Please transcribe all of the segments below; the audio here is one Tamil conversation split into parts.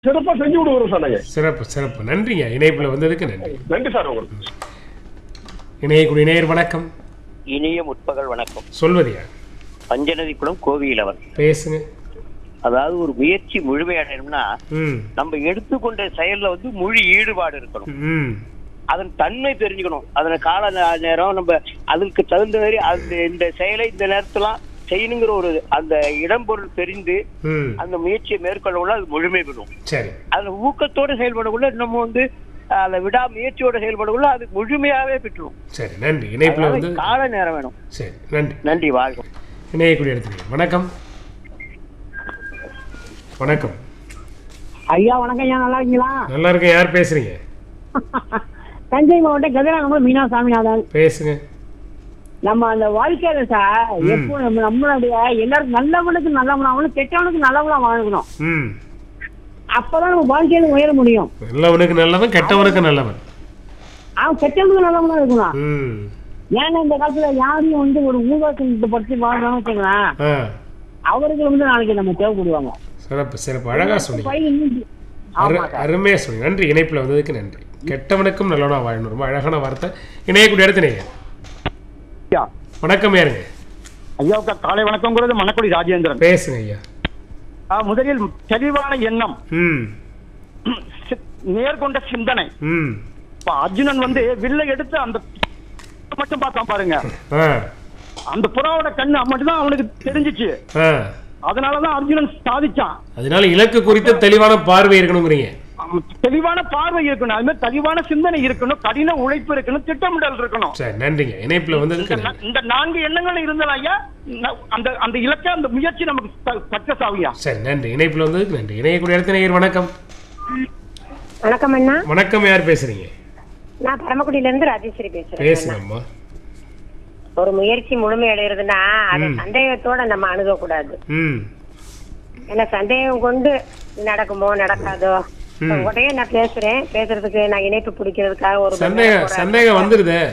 சிறப்பா செஞ்சு கொடுக்குறோம் சார் நாங்க சிறப்பு சிறப்பு நன்றிங்க இணைப்பில் வந்ததுக்கு நன்றி நன்றி சார் உங்களுக்கு இணையக்கூடிய நேயர் வணக்கம் இனிய முற்பகல் வணக்கம் சொல்வது யார் பஞ்சநதி குளம் கோவிலவன் பேசுங்க அதாவது ஒரு முயற்சி முழுமையடையணும்னா ம் நம்ம எடுத்துக்கொண்ட செயல்ல வந்து முழு ஈடுபாடு இருக்கணும் ம் அதன் தன்மை தெரிஞ்சுக்கணும் அதன கால நே- நேரம் நம்ம அதுக்கு தகுந்த மாதிரி அந்த இந்த செயலை இந்த நேரத்துல செய்யணுங்கிற ஒரு அந்த இடம்பொருள் தெரிந்து ம் அந்த முயற்சியை மேற்கொள்ளக்குள்ள அது முழுமை பெறும் சரி அதுல ஊக்கத்தோட செயல்படக்குள்ள நம்ம வந்து அந்த விடா முயற்சியோட செயல்படக்குள்ள அது முழுமையாவே பெற்றுரும் சரி நன்றி இணைப்பில் அதனால வந்து கால நேரம் வேணும் சரி நன்றி நன்றி வாழ்க இணையக்கூடிய இடத்துல வணக்கம் வணக்கம் ஐயா வணக்கம் ஐயா நல்லா இருக்கீங்களா நல்லா இருக்கேன் யார் பேசுறீங்க தஞ்சை மாவட்டம் கதிரானகுளம் மீனா சாமிநாதன் பேசுங்க நம்ம அந்த வாழ்க்கையில சார் ம். எப்போ நம்ம நம்மளுடைய எல்லாரும் நல்லவனுக்கு நல்லவனாகணும் கெட்டவனுக்கு நல்லவனா வாழணும் ம் அப்பதான் நம்ம வாழ்க்கையில உயர முடியும் நல்லவனுக்கு நல்லவன் கெட்டவனுக்கு நல்லவன் அவன் கெட்டவனுக்கு நல்லவனா இருக்கணும் ம் ஏன்னா இந்த காலத்துல யாரையும் வந்து ஒரு ஊதாசனத்தை பற்றி வாழ்றோம்னு வச்சுங்களேன் ஆ அவருக்கு வந்து நாளைக்கு நம்ம தேவைப்படுவாங்க சிறப்பு சிறப்பு அழகா சொன்னீங்க பையன் இன்னும் அரு ஆமா சார் அருமையா சொன்னீங்க நன்றி இணைப்பில் வந்ததுக்கு நன்றி கெட்டவனுக்கும் நல்லவனா வாழணும் ரொம்ப அழகான வார்த்தை இணையக்கூடிய இடத்து நீங்க ஐயா வணக்கம் யாருங்க ஐயாவுக்கு காலை வணக்கங்கிறது மணக்குடி ராஜேந்திரன் பேசுங்க ஐயா ஆ, முதலில் தெளிவான எண்ணம் ம் சி- நேர்கொண்ட சிந்தனை ம் இப்ப அர்ஜுனன் வந்து வில்லை எடுத்து அந்த மட்டும் பார்த்தான் பாருங்க ஆ அந்த புறாவோட கண்ணு மட்டும்தான் அவனுக்கு தெரிஞ்சிச்சு ஆ அதனாலதான் அர்ஜுனன் சாதிச்சான் அதனால இலக்கு குறித்த தெளிவான பார்வை இருக்கணுங்கிறீங்க அவன் தெளிவான பார்வை இருக்கணும் அது மாதிரி தெளிவான சிந்தனை இருக்கணும் கடின உழைப்பு இருக்கணும் திட்டமிடல் இருக்கணும் சரி நன்றிங்க இணைப்பில் வந்ததுக்கு இந்த நன்றி நா- இந்த நான்கு எண்ணங்கள் இருந்தால் ஐயா ந- அந்த அந்த இலக்கை அந்த முயற்சி நமக்கு சக்சஸ் ஆகுயா சரி நன்றி இணைப்பில் வந்ததுக்கு நன்றி இணையக்கூடிய இடத்து நேயர் வணக்கம் வணக்கம் அண்ணா வணக்கம் யார் பேசுறீங்க நான் பரமக்குடியில இருந்து ராஜேஸ்வரி பேசுறேன் பேசுங்க அம்மா ஒரு முயற்சி முழுமை அடைகிறதுனா அதை ம். சந்தேகத்தோட நம்ம அணுகக்கூடாது ம் ஏன்னா சந்தேகம் கொண்டு நடக்குமோ நடக்காதோ ம். உடனே நான் பேசுறேன் பேசுறதுக்கு நான் இணைப்பு பிடிக்கிறதுக்காக ஒரு மணி நேரம் சந்தேகம் போராடுறேன். சந்தேகம் வந்துருதே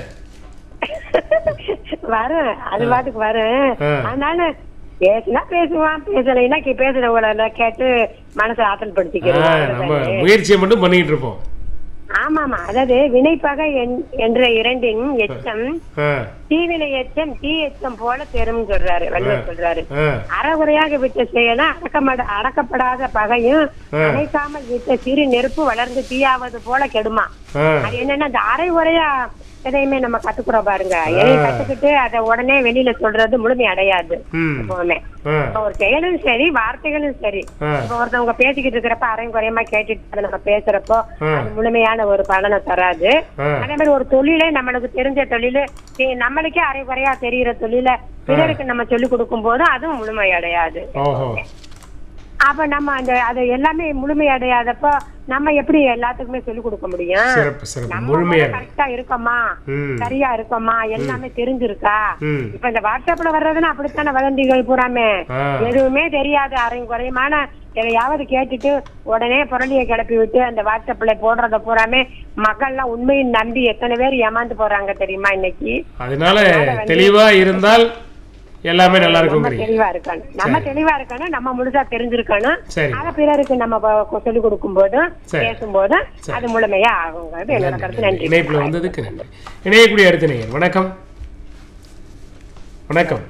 வரும் அது பாட்டுக்கு வரும் ஆ. அதனால பேசினா பேசுவான் பேசலைன்னா கே- பேசுறவங்கள கேட்டு மனசை ஆற்றல் ஆ, படுத்திக்கிறோம் நம்ம அவ்வளவுதானே. முயற்சியை மட்டும் பண்ணிட்டு இருப்போம் ஆமாமா அதாவது வினைப்பகை என்- என்ற இரண்டின் எச்சம் ஆ தீவினை எச்சம் தீ எச்சம் போல பெரும் சொல்றாரு வள்ளுவர் சொல்றாரு ஆ அறகுறையாக விட்ட செயலும் அடக்கமட அடக்கப்படாத பகையும் ஆ. அணைக்காமல் விட்ட சிறு நெருப்பு வளர்ந்து தீயாவது போல கெடுமா ஆ அது என்னன்னா அந்த அரைகுறையா எதையுமே நம்ம கத்துக்குறோம் பாருங்க எதையும் கத்துக்கிட்டு அதை உடனே வெளியில சொல்றது முழுமை அடையாது ம் எப்பவுமே ஆ இப்ப ஒரு செயலும் சரி வார்த்தைகளும் சரி ஆ. இப்ப ஒருத்தவங்க பேசிக்கிட்டு இருக்கிறப்ப அரையும் குறையமா கேட்டுட்டு அதை நம்ம பேசுறப்போ ஆ. அது முழுமையான ஒரு பலனை தராது ஆ. அதே மாதிரி ஒரு தொழிலே நம்மளுக்கு தெரிஞ்ச தொழிலு தி- நம்மளுக்கே அரை குறையா தெரிகிற தொழில பிறருக்கு நம்ம சொல்லி கொடுக்கும் போது அதுவும் முழுமை அடையாது ஓஹோ அப்ப நம்ம அந்த அது எல்லாமே முழுமை அடையாதப்போ நம்ம எப்படி எல்லாத்துக்குமே சொல்லி கொடுக்க முடியும் சிறப்பு சிறப்பு நம்ம முழுமையா கரெக்டா இருக்கோமா ம் சரியா இருக்கோமா எல்லாமே தெரிஞ்சிருக்கா ம் இப்ப இந்த வாட்ஸ்அப்ல வர்றதுன்னா அப்படித்தானே வதந்திகள் பூராமே ஆ எதுவுமே தெரியாது அரையும் குறையுமான எதையாவது கேட்டுட்டு உடனே புரளியை கிளப்பி விட்டு அந்த வாட்ஸ்அப்ல போடுறத பூராமே மக்கள்லாம் உண்மையை நம்பி எத்தனை பேர் ஏமாந்து போறாங்க தெரியுமா இன்னைக்கு அதனால தெளிவா இருந்தால் எல்லாமே நல்லா நம்ம இருக்குங்கிறீங்க தெளிவா இருக்கணும் நம்ம தெளிவா இருக்கணும் நம்ம முழுசா தெரிஞ்சிருக்கணும் சரி அத பிறருக்கு நம்ம ப- சொல்லிக் கொடுக்கும் போதும் சரி. பேசும்போதும் சரி. அது முழுமையா ஆகுங்கிறது என்னோட கருத்து நன்றி இணைப்புல வந்ததுக்கு நன்றி இணையக்கூடிய அடுத்த நேயர் வணக்கம் வணக்கம்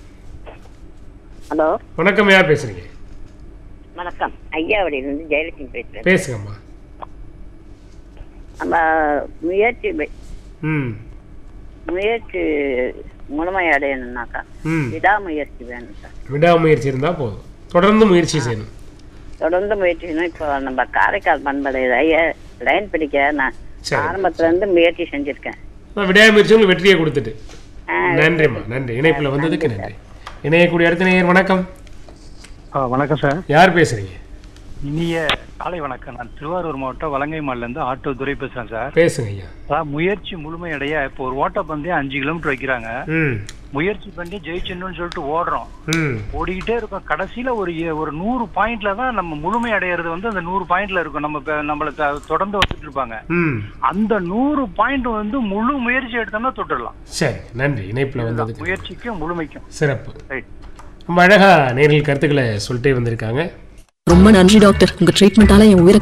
ஹலோ வணக்கம் யார் பேசுறீங்க வணக்கம் ஐயாவடியிலிருந்து ஜெயலட்சுமி பேசுறேன் பேசுங்கம்மா நம்ம முயற்சி வை- ம் முயற்சி முழுமை அடையணும்னாக்கா ம் விடாமுயற்சி வேணும் சார் விடாமுயற்சி இருந்தா போதும் தொடர்ந்து முயற்சி செய்யணும் தொடர்ந்து முயற்சி செய்யணும். இப்போ நம்ம காரைக்கால் பண்பலை லைன் பிடிக்க நான் சரி. ஆரம்பத்துல இருந்து முயற்சி செஞ்சிருக்கேன் நான் விடாமுயற்சி உங்களுக்கு வெற்றியை கொடுத்துட்டு ஆ, நன்றிம்மா நன்றி இணைப்புல வந்ததுக்கு நன்றி இணையக்கூடிய அடுத்த நேயர் வணக்கம் வணக்கம் சார் யார் பேசுறீங்க இனிய காலை வணக்கம் நான் திருவாரூர் மாவட்டம் வலங்கை இருந்து ஆட்டோ துரை பேசுறேன் சார் பேசுங்க ஐயா அதான் முயற்சி முழுமையடைய இப்போ ஒரு ஓட்டப்பந்தயம் அஞ்சு கிலோமீட்டர் வைக்கிறாங்க ம் முயற்சி பண்ணி ஜெயிச்சணும்னு சொல்லிட்டு ஓடுறோம் ம் ஓடிக்கிட்டே இருக்கோம் கடைசியில ஒரு ஏ- ஒரு நூறு பாயிண்ட்ல தான் நம்ம முழுமை அடையிறது வந்து அந்த நூறு பாயிண்ட்ல இருக்கும் நம்ம இப்ப நம்மள த- தொடர்ந்து வந்துட்டு இருப்பாங்க ம் அந்த நூறு பாயிண்ட் வந்து முழு முயற்சி எடுத்தோம்னா தொட்டுடலாம் சரி நன்றி இணைப்புல வந்ததுக்கு முயற்சிக்கும் முழுமைக்கும் சிறப்பு ரைட் ரொம்ப அழகா நேரில் கருத்துக்களை சொல்லிட்டே வந்திருக்காங்க ரொம்ப நன்றி டாக்டர் உங்க ட்ரீட்மெண்டால என் உயிரை